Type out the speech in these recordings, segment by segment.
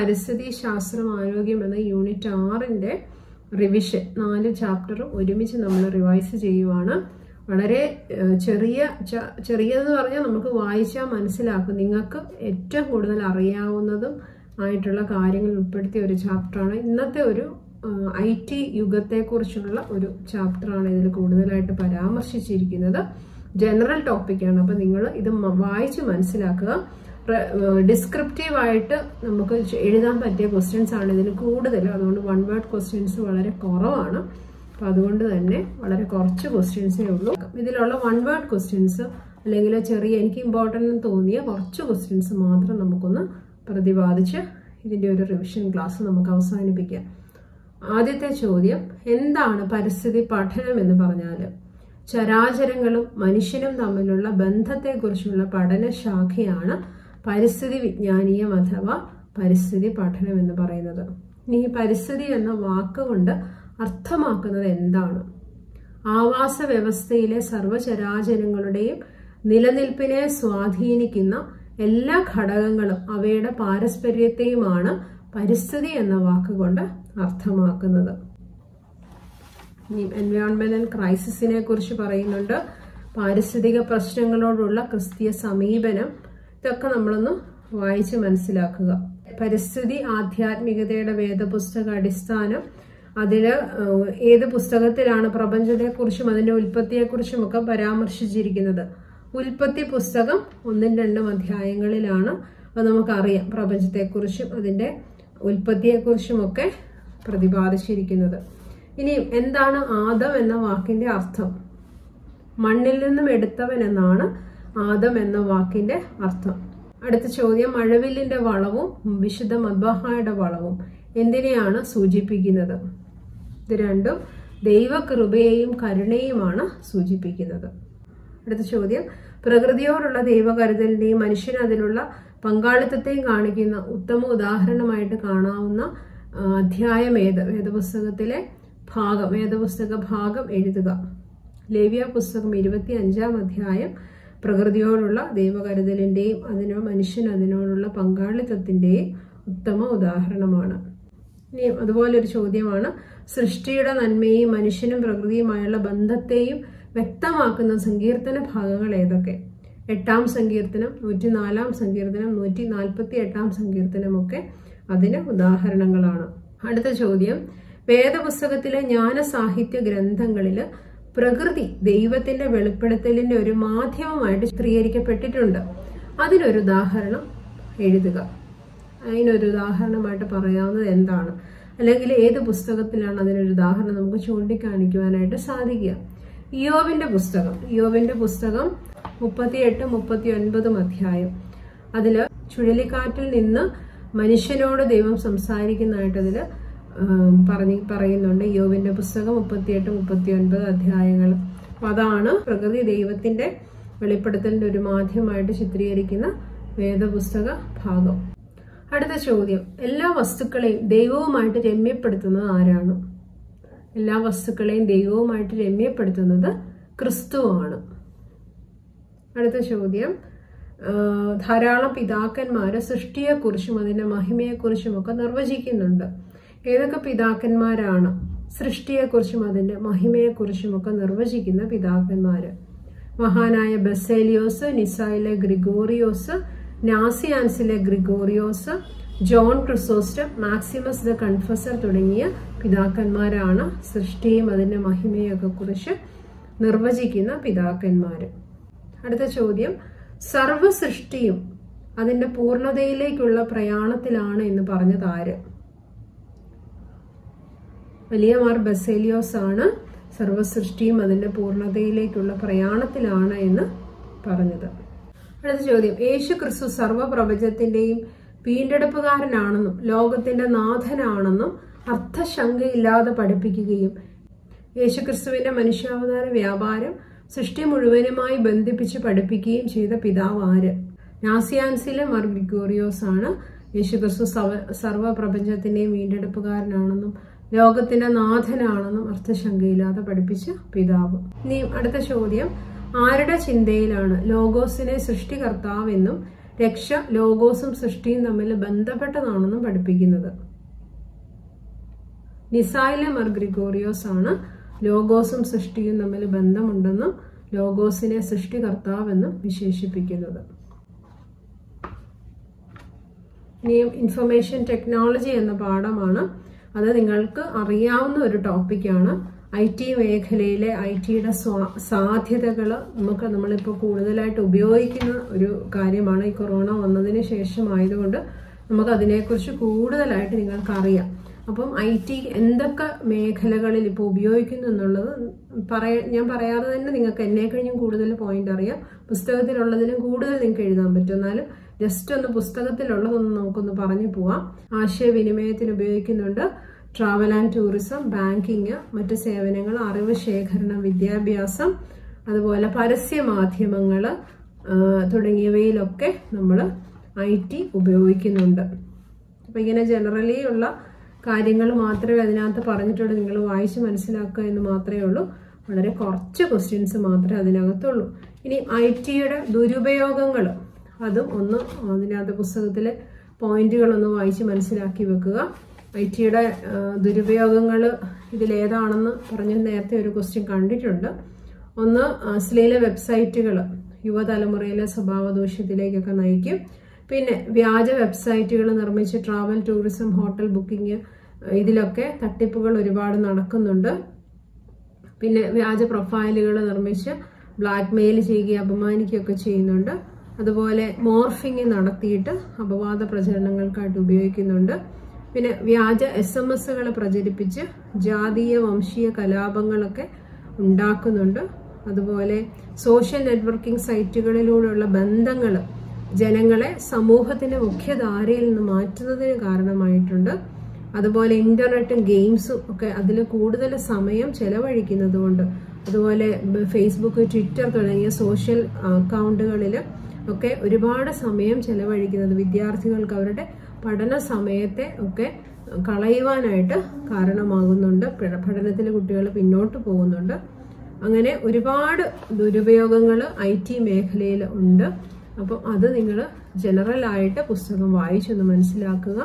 പരിസ്ഥിതി ശാസ്ത്രം ആരോഗ്യം എന്ന യൂണിറ്റ് ആറിന്റെ റിവിഷൻ നാല് ചാപ്റ്ററും ഒരുമിച്ച് നമ്മൾ റിവൈസ് ചെയ്യുവാണ് വളരെ ഏഹ്, ചെറിയ ച- ചെറിയതെന്ന് പറഞ്ഞാൽ നമുക്ക് വായിച്ചാൽ മനസ്സിലാക്കും നിങ്ങൾക്ക് ഏറ്റവും കൂടുതൽ അറിയാവുന്നതും ആയിട്ടുള്ള കാര്യങ്ങൾ ഉൾപ്പെടുത്തിയ ഒരു ചാപ്റ്ററാണ് ഇന്നത്തെ ഒരു ഐ ടി യുഗത്തെക്കുറിച്ചുള്ള ഒരു ചാപ്റ്ററാണ് ഇതിൽ കൂടുതലായിട്ട് പരാമർശിച്ചിരിക്കുന്നത് ജനറൽ ടോപ്പിക്കാണ് അപ്പം നിങ്ങൾ ഇത് മ- വായിച്ച് മനസ്സിലാക്കുക ഡിസ്ക്രിപ്റ്റീവ് ആയിട്ട് നമുക്ക് ചെ- എഴുതാൻ പറ്റിയ ക്വസ്റ്റ്യൻസ് ആണ് ഇതിൽ കൂടുതൽ അതുകൊണ്ട് വൺ വേർഡ് ക്വസ്റ്റ്യൻസ് വളരെ കുറവാണ് അപ്പം അതുകൊണ്ട് തന്നെ വളരെ കുറച്ച് ക്വസ്റ്റ്യൻസേ ഉള്ളൂ ഇതിലുള്ള വൺ വേർഡ് ക്വസ്റ്റ്യൻസ് അല്ലെങ്കിൽ ചെറിയ എനിക്ക് ഇമ്പോർട്ടൻ്റ് തോന്നിയ കുറച്ച് ക്വസ്റ്റ്യൻസ് മാത്രം നമുക്കൊന്ന് പ്രതിപാദിച്ച് ഇതിൻ്റെ ഒരു റിവിഷൻ ക്ലാസ് നമുക്ക് അവസാനിപ്പിക്കാം ആദ്യത്തെ ചോദ്യം എന്താണ് പരിസ്ഥിതി പഠനം എന്ന് പറഞ്ഞാൽ ചരാചരങ്ങളും മനുഷ്യനും തമ്മിലുള്ള ബന്ധത്തെക്കുറിച്ചുള്ള പഠന ശാഖയാണ് പരിസ്ഥിതി വിജ്ഞാനീയം അഥവാ പരിസ്ഥിതി പഠനം എന്ന് പറയുന്നത് ഇനി ഈ പരിസ്ഥിതി എന്ന വാക്കുകൊണ്ട് അർത്ഥമാക്കുന്നത് എന്താണ് ആവാസ വ്യവസ്ഥയിലെ സർവചരാചരങ്ങളുടെയും നിലനിൽപ്പിനെ സ്വാധീനിക്കുന്ന എല്ലാ ഘടകങ്ങളും അവയുടെ പാരസ്പര്യത്തെയുമാണ് പരിസ്ഥിതി എന്ന വാക്കുകൊണ്ട് അർത്ഥമാക്കുന്നത് എൻവയോൺമെന്റൽ ക്രൈസിസിനെ കുറിച്ച് പറയുന്നുണ്ട് പാരിസ്ഥിതിക പ്രശ്നങ്ങളോടുള്ള ക്രിസ്തീയ സമീപനം ഇതൊക്കെ നമ്മളൊന്ന് വായിച്ച് മനസ്സിലാക്കുക പരിസ്ഥിതി ആധ്യാത്മികതയുടെ വേദപുസ്തക അടിസ്ഥാനം അതിൽ ഏത് പുസ്തകത്തിലാണ് പ്രപഞ്ചത്തെക്കുറിച്ചും അതിൻ്റെ ഉൽപ്പത്തിയെക്കുറിച്ചും ഒക്കെ പരാമർശിച്ചിരിക്കുന്നത് ഉൽപ്പത്തി പുസ്തകം ഒന്നും രണ്ടും അധ്യായങ്ങളിലാണ് അത് നമുക്കറിയാം പ്രപഞ്ചത്തെക്കുറിച്ചും അതിൻ്റെ ഉൽപ്പത്തിയെക്കുറിച്ചുമൊക്കെ പ്രതിപാദിച്ചിരിക്കുന്നത് ഇനി എന്താണ് ആദം എന്ന വാക്കിന്റെ അർത്ഥം മണ്ണിൽ നിന്നും എടുത്തവൻ എന്നാണ് ആദം എന്ന വാക്കിന്റെ അർത്ഥം അടുത്ത ചോദ്യം മഴവില്ലിന്റെ വളവും വിശുദ്ധ മദ്ബഹായുടെ വളവും എന്തിനെയാണ് സൂചിപ്പിക്കുന്നത് ഇത് രണ്ടും ദൈവകൃപയെയും കരുണയുമാണ് സൂചിപ്പിക്കുന്നത് അടുത്ത ചോദ്യം പ്രകൃതിയോടുള്ള ദൈവകരുതലിന്റെയും മനുഷ്യന് അതിലുള്ള പങ്കാളിത്തത്തെയും കാണിക്കുന്ന ഉത്തമ ഉദാഹരണമായിട്ട് കാണാവുന്ന ആ, അധ്യായം ഏത് വേദപുസ്തകത്തിലെ ഭാഗം വേദപുസ്തക ഭാഗം എഴുതുക ലേവ്യ പുസ്തകം ഇരുപത്തി അഞ്ചാം അധ്യായം പ്രകൃതിയോടുള്ള ദൈവകരുതലിന്റെയും അതിനോ മനുഷ്യൻ അതിനോടുള്ള പങ്കാളിത്തത്തിന്റെയും ഉത്തമ ഉദാഹരണമാണ് ഇനി അതുപോലെ ഒരു ചോദ്യമാണ് സൃഷ്ടിയുടെ നന്മയും മനുഷ്യനും പ്രകൃതിയുമായുള്ള ബന്ധത്തെയും വ്യക്തമാക്കുന്ന സങ്കീർത്തന ഭാഗങ്ങൾ ഏതൊക്കെ എട്ടാം സങ്കീർത്തനം നൂറ്റിനാലാം സങ്കീർത്തനം നൂറ്റി നാൽപ്പത്തി എട്ടാം സങ്കീർത്തനമൊക്കെ അതിന് ഉദാഹരണങ്ങളാണ് അടുത്ത ചോദ്യം വേദപുസ്തകത്തിലെ ജ്ഞാന സാഹിത്യ ഗ്രന്ഥങ്ങളിൽ പ്രകൃതി ദൈവത്തിന്റെ വെളിപ്പെടുത്തലിന്റെ ഒരു മാധ്യമമായിട്ട് ചിത്രീകരിക്കപ്പെട്ടിട്ടുണ്ട് അതിനൊരു ഉദാഹരണം എഴുതുക അതിനൊരു ഉദാഹരണമായിട്ട് പറയാവുന്നത് എന്താണ് അല്ലെങ്കിൽ ഏത് പുസ്തകത്തിലാണ് അതിനൊരു ഉദാഹരണം നമുക്ക് ചൂണ്ടിക്കാണിക്കുവാനായിട്ട് സാധിക്കുക ഇയോവിന്റെ പുസ്തകം ഇയോവിന്റെ പുസ്തകം മുപ്പത്തിയെട്ട് മുപ്പത്തി ഒൻപതും അധ്യായം അതിൽ ചുഴലിക്കാറ്റിൽ നിന്ന് മനുഷ്യനോട് ദൈവം സംസാരിക്കുന്നതായിട്ട് അതിൽ പറഞ്ഞ് പറയുന്നുണ്ട് യോവിന്റെ പുസ്തകം മുപ്പത്തിയെട്ട് മുപ്പത്തി ഒൻപത് അധ്യായങ്ങൾ അപ്പൊ അതാണ് പ്രകൃതി ദൈവത്തിന്റെ വെളിപ്പെടുത്തലിന്റെ ഒരു മാധ്യമമായിട്ട് ചിത്രീകരിക്കുന്ന വേദപുസ്തക ഭാഗം അടുത്ത ചോദ്യം എല്ലാ വസ്തുക്കളെയും ദൈവവുമായിട്ട് രമ്യപ്പെടുത്തുന്നത് ആരാണ് എല്ലാ വസ്തുക്കളെയും ദൈവവുമായിട്ട് രമ്യപ്പെടുത്തുന്നത് ക്രിസ്തുവാണ് അടുത്ത ചോദ്യം ആ, ധാരാളം പിതാക്കന്മാര് സൃഷ്ടിയെക്കുറിച്ചും അതിന്റെ മഹിമയെക്കുറിച്ചും ഒക്കെ നിർവചിക്കുന്നുണ്ട് ഏതൊക്കെ പിതാക്കന്മാരാണ് സൃഷ്ടിയെക്കുറിച്ചും അതിന്റെ മഹിമയെക്കുറിച്ചും ഒക്കെ നിർവചിക്കുന്ന പിതാക്കന്മാര് മഹാനായ ബസേലിയോസ് നിസായിലെ ഗ്രിഗോറിയോസ് നാസിയാൻസിലെ Gregorios John Chrysostom Maximus the Confessor തുടങ്ങിയ പിതാക്കന്മാരാണ് സൃഷ്ടിയും അതിന്റെ മഹിമയൊക്കെ കുറിച്ച് നിർവചിക്കുന്ന പിതാക്കന്മാര് അടുത്ത ചോദ്യം സർവ സൃഷ്ടിയും അതിന്റെ പൂർണ്ണതയിലേക്കുള്ള പ്രയാണത്തിലാണ് എന്ന് പറഞ്ഞത് ആര് വലിയ മാർ ബസേലിയോസ് ആണ് സർവസൃഷ്ടിയും അതിന്റെ പൂർണ്ണതയിലേക്കുള്ള പ്രയാണത്തിലാണ് എന്ന് പറഞ്ഞത് അടുത്ത ചോദ്യം യേശു ക്രിസ്തു സർവപ്രപഞ്ചത്തിന്റെയും വീണ്ടെടുപ്പുകാരനാണെന്നും ലോകത്തിന്റെ നാഥനാണെന്നും അർത്ഥശങ്കയില്ലാതെ പഠിപ്പിക്കുകയും യേശുക്രിസ്തുവിന്റെ മനുഷ്യാവതാര വ്യാപാരം സൃഷ്ടി മുഴുവനുമായി ബന്ധിപ്പിച്ച് പഠിപ്പിക്കുകയും ചെയ്ത പിതാവ് ആര് നാസിയാൻസിലെ മർ ഗ്രിഗോറിയോസ് ആണ് യേശുക്രിസ്തു സവ സർവപ്രപഞ്ചത്തിന്റെയും വീണ്ടെടുപ്പുകാരനാണെന്നും ലോകത്തിന്റെ നാഥനാണെന്നും അർത്ഥശങ്കയില്ലാതെ പഠിപ്പിച്ച പിതാവ് ഇനി അടുത്ത ചോദ്യം ആരുടെ ചിന്തയിലാണ് ലോഗോസിനെ സൃഷ്ടികർത്താവെന്നും രക്ഷ ലോഗോസും സൃഷ്ടിയും തമ്മിൽ ബന്ധപ്പെട്ടതാണെന്നും പഠിപ്പിക്കുന്നത് നിസായില മർഗ്രിഗോറിയോസ് ആണ് ലോഗോസും സൃഷ്ടിയും തമ്മിൽ ബന്ധമുണ്ടെന്നും ലോഗോസിനെ സൃഷ്ടികർത്താവെന്നും വിശേഷിപ്പിക്കുന്നത് ഇനിയും ഇൻഫർമേഷൻ ടെക്നോളജി എന്ന പാഠമാണ് അത് നിങ്ങൾക്ക് അറിയാവുന്ന ഒരു ടോപ്പിക്കാണ് ഐ ടി മേഖലയിലെ ഐ ടിയുടെ സാധ്യതകൾ നമുക്ക് നമ്മളിപ്പോൾ കൂടുതലായിട്ട് ഉപയോഗിക്കുന്ന ഒരു കാര്യമാണ് ഈ കൊറോണ വന്നതിന് ശേഷമായതുകൊണ്ട് നമുക്ക് അതിനെക്കുറിച്ച് കൂടുതലായിട്ട് നിങ്ങൾക്ക് അറിയാം അപ്പം ഐ ടി എന്തൊക്കെ മേഖലകളിൽ ഇപ്പോൾ ഉപയോഗിക്കുന്നു എന്നുള്ളത് പറയ ഞാൻ പറയാതെ തന്നെ നിങ്ങൾക്ക് എന്നെ കഴിഞ്ഞും കൂടുതൽ പോയിന്റ് അറിയാം പുസ്തകത്തിലുള്ളതിനും കൂടുതൽ നിങ്ങൾക്ക് എഴുതാൻ പറ്റും എന്നാലും ജസ്റ്റ് ഒന്ന് പുസ്തകത്തിലുള്ളതൊന്ന് നമുക്കൊന്ന് പറഞ്ഞു പോവാം ആശയവിനിമയത്തിന് ഉപയോഗിക്കുന്നുണ്ട് ട്രാവൽ ആൻഡ് ടൂറിസം ബാങ്കിങ് മറ്റ് സേവനങ്ങൾ അറിവ് ശേഖരണം വിദ്യാഭ്യാസം അതുപോലെ പരസ്യ മാധ്യമങ്ങൾ തുടങ്ങിയവയിലൊക്കെ നമ്മൾ ഐ ടി ഉപയോഗിക്കുന്നുണ്ട് അപ്പം ഇങ്ങനെ ജനറലി ഉള്ള കാര്യങ്ങൾ മാത്രമേ അതിനകത്ത് പറഞ്ഞിട്ടുള്ളൂ നിങ്ങൾ വായിച്ച് മനസ്സിലാക്കുക എന്ന് മാത്രമേ ഉള്ളൂ വളരെ കുറച്ച് ക്വസ്റ്റ്യൻസ് മാത്രമേ അതിനകത്തുള്ളൂ ഇനി ഐ ടിയുടെ ദുരുപയോഗങ്ങൾ അതും ഒന്ന് അതിനകത്ത് പുസ്തകത്തിലെ പോയിന്റുകളൊന്ന് വായിച്ച് മനസ്സിലാക്കി വെക്കുക ഐ ടിയുടെ ദുരുപയോഗങ്ങൾ ഇതിലേതാണെന്ന് പറഞ്ഞ് നേരത്തെ ഒരു ക്വസ്റ്റ്യൻ കണ്ടിട്ടുണ്ട് ഒന്ന് അശ്ലീല വെബ്സൈറ്റുകൾ യുവതലമുറയിലെ സ്വഭാവദൂഷ്യത്തിലേക്കൊക്കെ നയിക്കും പിന്നെ വ്യാജ വെബ്സൈറ്റുകൾ നിർമ്മിച്ച് ട്രാവൽ ടൂറിസം ഹോട്ടൽ ബുക്കിംഗ് ഇതിലൊക്കെ തട്ടിപ്പുകൾ ഒരുപാട് നടക്കുന്നുണ്ട് പിന്നെ വ്യാജ പ്രൊഫൈലുകൾ നിർമ്മിച്ച് ബ്ലാക്ക് മെയിൽ ചെയ്യുകയും അപമാനിക്കുകയൊക്കെ ചെയ്യുന്നുണ്ട് അതുപോലെ മോർഫിംഗ് നടത്തിയിട്ട് അപവാദ പ്രചരണങ്ങൾക്കായിട്ട് ഉപയോഗിക്കുന്നുണ്ട് പിന്നെ വ്യാജ എസ് എം എസുകൾ പ്രചരിപ്പിച്ച് ജാതീയ വംശീയ കലാപങ്ങളൊക്കെ ഉണ്ടാക്കുന്നുണ്ട് അതുപോലെ സോഷ്യൽ നെറ്റ്വർക്കിംഗ് സൈറ്റുകളിലൂടെയുള്ള ബന്ധങ്ങൾ ജനങ്ങളെ സമൂഹത്തിന്റെ മുഖ്യധാരയിൽ നിന്ന് മാറ്റുന്നതിന് കാരണമായിട്ടുണ്ട് അതുപോലെ ഇന്റർനെറ്റും ഗെയിംസും ഒക്കെ അതിൽ കൂടുതൽ സമയം ചെലവഴിക്കുന്നത് കൊണ്ട് അതുപോലെ ഫേസ്ബുക്ക് ട്വിറ്റർ തുടങ്ങിയ സോഷ്യൽ അക്കൗണ്ടുകളിൽ ഒക്കെ ഒരുപാട് സമയം ചെലവഴിക്കുന്നത് വിദ്യാർത്ഥികൾക്ക് അവരുടെ പഠന സമയത്തെ ഒക്കെ കളയുവാനായിട്ട് കാരണമാകുന്നുണ്ട് പഠനത്തിൽ കുട്ടികൾ പിന്നോട്ട് പോകുന്നുണ്ട് അങ്ങനെ ഒരുപാട് ദുരുപയോഗങ്ങൾ ഐ ടി മേഖലയിൽ ഉണ്ട് അപ്പം അത് നിങ്ങൾ ജനറലായിട്ട് പുസ്തകം വായിച്ചൊന്ന് മനസ്സിലാക്കുക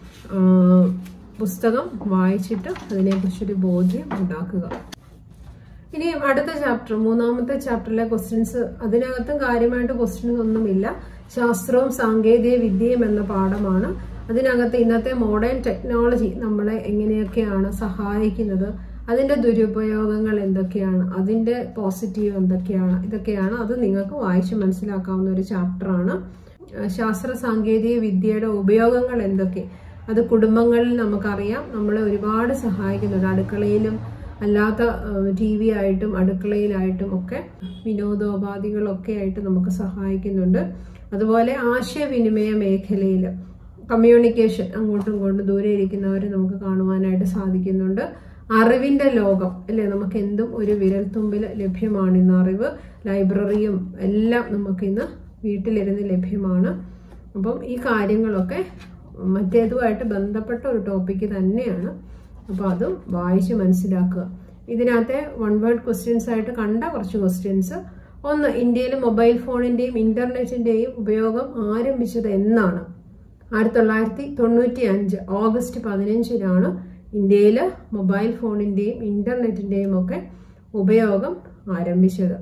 പുസ്തകം വായിച്ചിട്ട് അതിനെക്കുറിച്ചൊരു ബോധ്യം ഉണ്ടാക്കുക ഇനി അടുത്ത ചാപ്റ്റർ മൂന്നാമത്തെ ചാപ്റ്ററിലെ ക്വസ്റ്റ്യൻസ് അതിനകത്തും കാര്യമായിട്ട് ക്വസ്റ്റ്യൻസ് ഒന്നുമില്ല ശാസ്ത്രവും സാങ്കേതിക വിദ്യയും എന്ന പാഠമാണ് അതിനകത്ത് ഇന്നത്തെ മോഡേൺ ടെക്നോളജി നമ്മളെ എങ്ങനെയൊക്കെയാണ് സഹായിക്കുന്നത് അതിന്റെ ദുരുപയോഗങ്ങൾ എന്തൊക്കെയാണ് അതിന്റെ പോസിറ്റീവ് എന്തൊക്കെയാണ് ഇതൊക്കെയാണ് അത് നിങ്ങൾക്ക് വായിച്ച് മനസ്സിലാക്കാവുന്ന ഒരു ചാപ്റ്ററാണ് ശാസ്ത്ര സാങ്കേതിക വിദ്യയുടെ ഉപയോഗങ്ങൾ എന്തൊക്കെ അത് കുടുംബങ്ങളിൽ നമുക്കറിയാം നമ്മളെ ഒരുപാട് സഹായിക്കുന്നുണ്ട് അടുക്കളയിലും അല്ലാത്ത ടി വി ആയിട്ടും അടുക്കളയിലായിട്ടും ഒക്കെ വിനോദോപാധികളൊക്കെ ആയിട്ട് നമുക്ക് സഹായിക്കുന്നുണ്ട് അതുപോലെ ആശയവിനിമയ മേഖലയിൽ കമ്മ്യൂണിക്കേഷൻ അങ്ങോട്ടും ഇങ്ങോട്ടും ദൂരെ ഇരിക്കുന്നവരെ നമുക്ക് കാണുവാനായിട്ട് സാധിക്കുന്നുണ്ട് അറിവിന്റെ ലോകം അല്ലെ നമുക്ക് എന്തും ഒരു വിരൽത്തുമ്പിൽ ലഭ്യമാണ് ഇന്ന് അറിവ് ലൈബ്രറിയും എല്ലാം നമുക്ക് ഇന്ന് വീട്ടിലിരുന്ന് ലഭ്യമാണ് അപ്പം ഈ കാര്യങ്ങളൊക്കെ മറ്റേതുമായിട്ട് ബന്ധപ്പെട്ട ഒരു ടോപ്പിക്ക് തന്നെയാണ് അപ്പോൾ അതും വായിച്ച് മനസ്സിലാക്കുക ഇതിനകത്തെ വൺ വേർഡ് ക്വസ്റ്റ്യൻസ് ആയിട്ട് കണ്ട കുറച്ച് ക്വസ്റ്റ്യൻസ് ഒന്ന് ഇന്ത്യയിൽ മൊബൈൽ ഫോണിന്റെയും ഇന്റർനെറ്റിന്റെയും ഉപയോഗം ആരംഭിച്ചത് എന്നാണ് ആയിരത്തി തൊള്ളായിരത്തി തൊണ്ണൂറ്റി അഞ്ച് ഓഗസ്റ്റ് പതിനഞ്ചിനാണ് ഇന്ത്യയിൽ മൊബൈൽ ഫോണിന്റെയും ഇന്റർനെറ്റിന്റെയും ഒക്കെ ഉപയോഗം ആരംഭിച്ചത്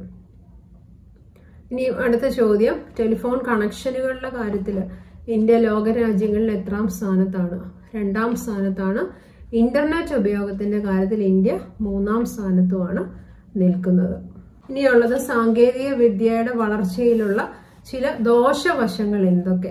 ഇനി അടുത്ത ചോദ്യം ടെലിഫോൺ കണക്ഷനുകളുടെ കാര്യത്തിൽ ഇന്ത്യ ലോകരാജ്യങ്ങളിൽ എത്രാം സ്ഥാനത്താണ് രണ്ടാം സ്ഥാനത്താണ് ഇന്റർനെറ്റ് ഉപയോഗത്തിന്റെ കാര്യത്തിൽ ഇന്ത്യ മൂന്നാം സ്ഥാനത്തുമാണ് നിൽക്കുന്നത് ഇനിയുള്ളത് സാങ്കേതിക വിദ്യയുടെ വളർച്ചയിലുള്ള ചില ദോഷവശങ്ങൾ എന്തൊക്കെ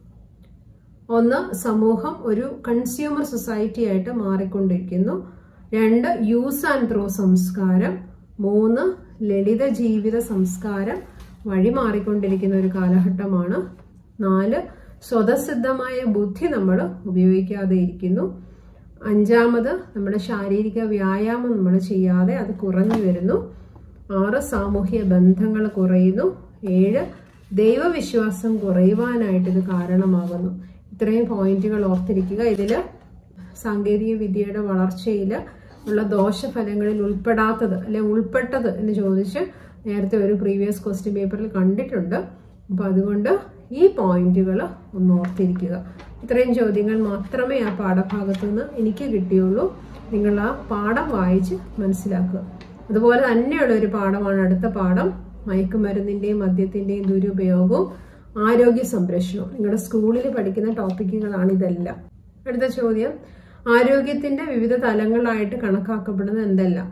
ഒന്ന് സമൂഹം ഒരു കൺസ്യൂമർ സൊസൈറ്റി ആയിട്ട് മാറിക്കൊണ്ടിരിക്കുന്നു രണ്ട് യൂസ് ആൻഡ് ത്രോ സംസ്കാരം മൂന്ന് ലളിത ജീവിത സംസ്കാരം വഴി മാറിക്കൊണ്ടിരിക്കുന്ന ഒരു കാലഘട്ടമാണ് നാല് സ്വതസിദ്ധമായ ബുദ്ധി നമ്മൾ ഉപയോഗിക്കാതെ ഇരിക്കുന്നു അഞ്ചാമത് നമ്മുടെ ശാരീരിക വ്യായാമം നമ്മൾ ചെയ്യാതെ അത് കുറഞ്ഞു വരുന്നു ആറ് സാമൂഹ്യ ബന്ധങ്ങൾ കുറയുന്നു ഏഴ് ദൈവവിശ്വാസം കുറയുവാനായിട്ട് ഇത് കാരണമാകുന്നു ഇത്രയും പോയിന്റുകൾ ഓർത്തിരിക്കുക ഇതിൽ സാങ്കേതിക വിദ്യയുടെ വളർച്ചയിൽ ഉള്ള ദോഷഫലങ്ങളിൽ ഉൾപ്പെടാത്തത് അല്ലെ ഉൾപ്പെട്ടത് എന്ന് ചോദിച്ച് നേരത്തെ ഒരു പ്രീവിയസ് ക്വസ്റ്റ്യൻ പേപ്പറിൽ കണ്ടിട്ടുണ്ട് അപ്പോൾ അതുകൊണ്ട് ഈ പോയിന്റുകൾ ഒന്ന് ഓർത്തിരിക്കുക ഇത്രയും ചോദ്യങ്ങൾ മാത്രമേ ആ പാഠഭാഗത്തു നിന്ന് എനിക്ക് കിട്ടിയുള്ളൂ നിങ്ങൾ ആ പാഠം വായിച്ച് മനസ്സിലാക്കുക അതുപോലെ തന്നെയുള്ള ഒരു പാഠമാണ് അടുത്ത പാഠം മയക്കുമരുന്നിന്റെയും മദ്യത്തിന്റെയും ദുരുപയോഗവും ആരോഗ്യ സംരക്ഷണവും നിങ്ങളുടെ സ്കൂളിൽ പഠിക്കുന്ന ടോപ്പിക്കുകളാണ് ഇതെല്ലാം അടുത്ത ചോദ്യം ആരോഗ്യത്തിന്റെ വിവിധ തലങ്ങളായിട്ട് കണക്കാക്കപ്പെടുന്നത് എന്തെല്ലാം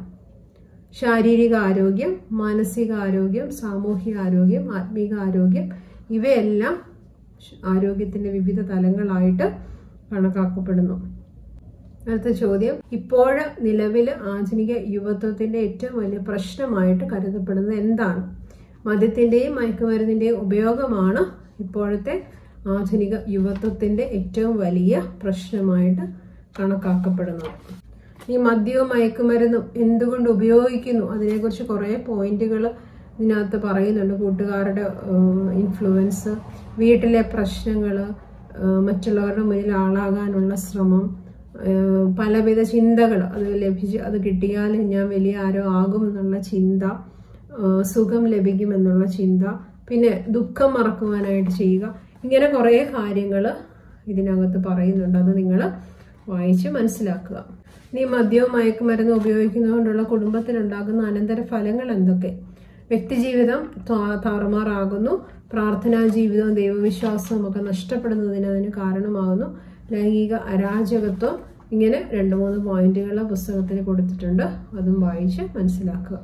ശാരീരിക ആരോഗ്യം മാനസിക ആരോഗ്യം സാമൂഹിക ആരോഗ്യം ആത്മീക ആരോഗ്യം ഇവയെല്ലാം ആരോഗ്യത്തിന്റെ വിവിധ തലങ്ങളായിട്ട് കണക്കാക്കപ്പെടുന്നു അടുത്ത ചോദ്യം ഇപ്പോഴ് നിലവിൽ ആധുനിക യുവത്വത്തിന്റെ ഏറ്റവും വലിയ പ്രശ്നമായിട്ട് കരുതപ്പെടുന്നത് എന്താണ് മദ്യത്തിന്റെയും മയക്കുമരുന്നിന്റെയും ഉപയോഗമാണ് ഇപ്പോഴത്തെ ആധുനിക യുവത്വത്തിന്റെ ഏറ്റവും വലിയ പ്രശ്നമായിട്ട് കണക്കാക്കപ്പെടുന്നത് ഈ മദ്യവും മയക്കുമരുന്നും എന്തുകൊണ്ട് ഉപയോഗിക്കുന്നു അതിനെക്കുറിച്ച് കുറേ പോയിന്റുകൾ ഇതിനകത്ത് പറയുന്നുണ്ട് കൂട്ടുകാരുടെ ഇൻഫ്ലുവൻസ് വീട്ടിലെ പ്രശ്നങ്ങൾ മറ്റുള്ളവരുടെ മുന്നിൽ ആളാകാനുള്ള ശ്രമം ഏഹ് പലവിധ ചിന്തകൾ അത് ലഭിച്ച് അത് കിട്ടിയാൽ ഞാൻ വലിയ ആരോ ആകും എന്നുള്ള ചിന്ത ഏഹ് സുഖം ലഭിക്കുമെന്നുള്ള ചിന്ത പിന്നെ ദുഃഖം മറക്കുവാനായിട്ട് ചെയ്യുക ഇങ്ങനെ കുറേ കാര്യങ്ങൾ ഇതിനകത്ത് പറയുന്നുണ്ട് അത് നിങ്ങൾ വായിച്ച് മനസ്സിലാക്കുക ഇനി മദ്യവും മയക്കുമരുന്നും ഉപയോഗിക്കുന്നതുകൊണ്ടുള്ള കുടുംബത്തിലുണ്ടാകുന്ന അനന്തര ഫലങ്ങൾ എന്തൊക്കെ വ്യക്തിജീവിതം താ- താറുമാറാകുന്നു പ്രാർത്ഥനാ ജീവിതവും ദൈവവിശ്വാസവും ഒക്കെ നഷ്ടപ്പെടുന്നതിന് അതിന് കാരണമാകുന്നു ലൈംഗിക അരാജകത്വം ഇങ്ങനെ രണ്ട് മൂന്ന് പോയിന്റുകൾ പുസ്തകത്തിൽ കൊടുത്തിട്ടുണ്ട് അതും വായിച്ച് മനസ്സിലാക്കുക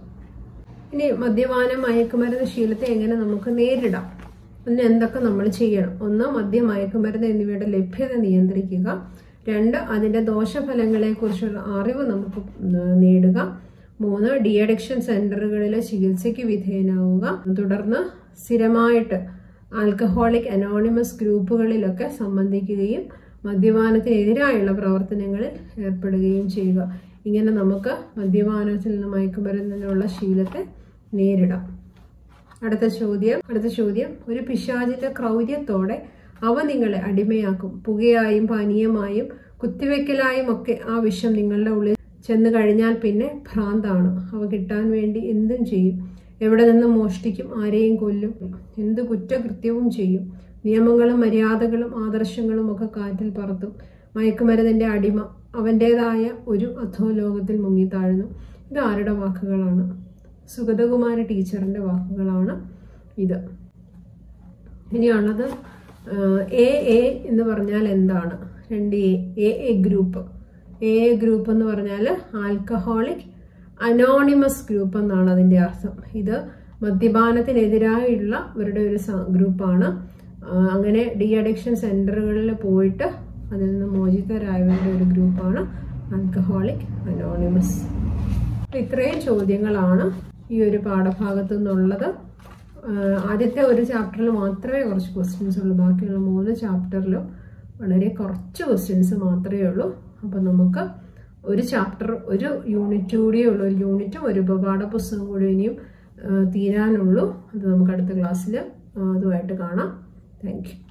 ഇനി മദ്യപാനം മയക്കുമരുന്ന് ശീലത്തെ എങ്ങനെ നമുക്ക് നേരിടാം അതിന് എന്തൊക്കെ നമ്മൾ ചെയ്യണം ഒന്ന് മദ്യം മയക്കുമരുന്ന് എന്നിവയുടെ ലഭ്യത നിയന്ത്രിക്കുക രണ്ട് അതിന്റെ ദോഷഫലങ്ങളെ കുറിച്ചുള്ള അറിവ് നമുക്ക് നേടുക മൂന്ന് ഡി അഡിക്ഷൻ സെന്ററുകളിലെ ചികിത്സയ്ക്ക് വിധേയനാവുക തുടർന്ന് സ്ഥിരമായിട്ട് ആൽക്കഹോളിക് അനോണിമസ് ഗ്രൂപ്പുകളിലൊക്കെ സംബന്ധിക്കുകയും മദ്യപാനത്തിനെതിരായുള്ള പ്രവർത്തനങ്ങളിൽ ഏർപ്പെടുകയും ചെയ്യുക ഇങ്ങനെ നമുക്ക് മദ്യപാനത്തിൽ നിന്ന് മയക്കുമരുന്നിനുള്ള ശീലത്തെ നേരിടാം അടുത്ത ചോദ്യം അടുത്ത ചോദ്യം ഒരു പിശാചിന്റെ ക്രൗര്യത്തോടെ അവ നിങ്ങളെ അടിമയാക്കും പുകയായും പാനീയമായും കുത്തിവെക്കലായും ഒക്കെ ആ വിഷം നിങ്ങളുടെ ഉള്ളിൽ ചെന്ന് കഴിഞ്ഞാൽ പിന്നെ ഭ്രാന്താണ് അവ കിട്ടാൻ വേണ്ടി എന്തും ചെയ്യും എവിടെ നിന്ന് മോഷ്ടിക്കും ആരെയും കൊല്ലും എന്ത് കുറ്റകൃത്യവും ചെയ്യും നിയമങ്ങളും മര്യാദകളും ആദർശങ്ങളും ഒക്കെ കാറ്റിൽ പറത്തും മയക്കുമരുന്നിന്റെ അടിമ അവൻ്റെതായ ഒരു അധോലോകത്തിൽ മുങ്ങിത്താഴുന്നു ഇത് ആരുടെ വാക്കുകളാണ് സുഗതകുമാര ടീച്ചറിന്റെ വാക്കുകളാണ് ഇത് ഇനിയുള്ളത് എ എ എന്ന് പറഞ്ഞാൽ എന്താണ് രണ്ട് A A A group A A group എന്ന് പറഞ്ഞാൽ ആൽക്കഹോളിക് അനോണിമസ് ഗ്രൂപ്പ് എന്നാണ് അതിന്റെ അർത്ഥം ഇത് മദ്യപാനത്തിനെതിരായുള്ള ഇവരുടെ ഒരു സ- ഗ്രൂപ്പാണ് ആ, അങ്ങനെ ഡി അഡിക്ഷൻ സെന്ററുകളിൽ പോയിട്ട് അതിൽ നിന്ന് മോചിതരായവരുടെ ഒരു ഗ്രൂപ്പാണ് ആൽക്കഹോളിക് അനോണിമസ് അപ്പൊ ഇത്രയും ചോദ്യങ്ങളാണ് ഈ ഒരു പാഠഭാഗത്തു നിന്നുള്ളത് ആഹ് ആദ്യത്തെ ഒരു ചാപ്റ്ററിൽ മാത്രമേ കുറച്ച് ക്വസ്റ്റ്യൻസ് ഉള്ളൂ ബാക്കിയുള്ള മൂന്ന് ചാപ്റ്ററിലും വളരെ കുറച്ച് ക്വസ്റ്റ്യൻസ് മാത്രമേ ഉള്ളൂ അപ്പം നമുക്ക് ഒരു ചാപ്റ്റർ ഒരു യൂണിറ്റ് കൂടിയേ ഉള്ളൂ ഒരു യൂണിറ്റും ഒരു ഉപപാഠ പുസ്തകം കൂടി ഇനിയും ആഹ് തീരാനുള്ളൂ അത് നമുക്ക് അടുത്ത ക്ലാസ്സിൽ അതുമായിട്ട് കാണാം താങ്ക് യു